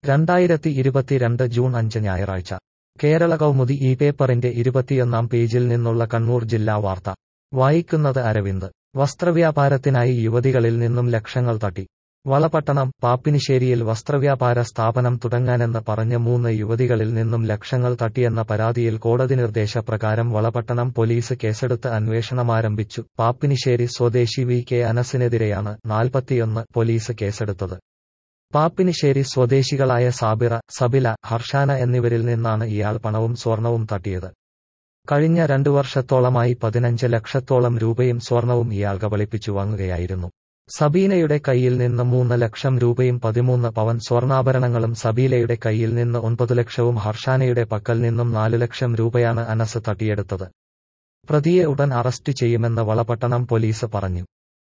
രണ്ടായിരത്തി ഇരുപത്തിരണ്ട് ജൂൺ അഞ്ച് ഞായറാഴ്ച കേരള കൗമുദി ഈ പേപ്പറിന്റെ ഇരുപത്തിയൊന്നാം പേജിൽ നിന്നുള്ള കണ്ണൂർ ജില്ലാ വാർത്ത വായിക്കുന്നത് അരവിന്ദ് വസ്ത്രവ്യാപാരത്തിനായി യുവതികളിൽ നിന്നും ലക്ഷങ്ങൾ തട്ടി വളപട്ടണം പാപ്പിനിശ്ശേരിയിൽ വസ്ത്രവ്യാപാര സ്ഥാപനം തുടങ്ങാനെന്ന് പറഞ്ഞ മൂന്ന് യുവതികളിൽ നിന്നും ലക്ഷങ്ങൾ തട്ടിയെന്ന പരാതിയിൽ കോടതി നിർദ്ദേശപ്രകാരം വളപട്ടണം പോലീസ് കേസെടുത്ത് അന്വേഷണമാരംഭിച്ചു പാപ്പിനിശ്ശേരി സ്വദേശി വി കെ അനസിനെതിരെയാണ് നാൽപ്പത്തിയൊന്ന് പോലീസ് കേസെടുത്തത് പാപ്പിനിശ്ശേരി സ്വദേശികളായ സാബിറ സബില ഹർഷാന എന്നിവരിൽ നിന്നാണ് ഇയാൾ പണവും സ്വർണവും തട്ടിയത് കഴിഞ്ഞ രണ്ടു വർഷത്തോളമായി പതിനഞ്ച് ലക്ഷത്തോളം രൂപയും സ്വർണവും ഇയാൾ കബളിപ്പിച്ചു വാങ്ങുകയായിരുന്നു സബീനയുടെ കയ്യിൽ നിന്ന് മൂന്ന് ലക്ഷം രൂപയും പതിമൂന്ന് പവൻ സ്വർണ്ണാഭരണങ്ങളും സബീലയുടെ കയ്യിൽ നിന്ന് ഒൻപത് ലക്ഷവും ഹർഷാനയുടെ പക്കൽ നിന്നും നാലു ലക്ഷം രൂപയാണ് അനസ് തട്ടിയെടുത്തത് പ്രതിയെ ഉടൻ അറസ്റ്റ് ചെയ്യുമെന്ന് വളപട്ടണം പോലീസ് പറഞ്ഞു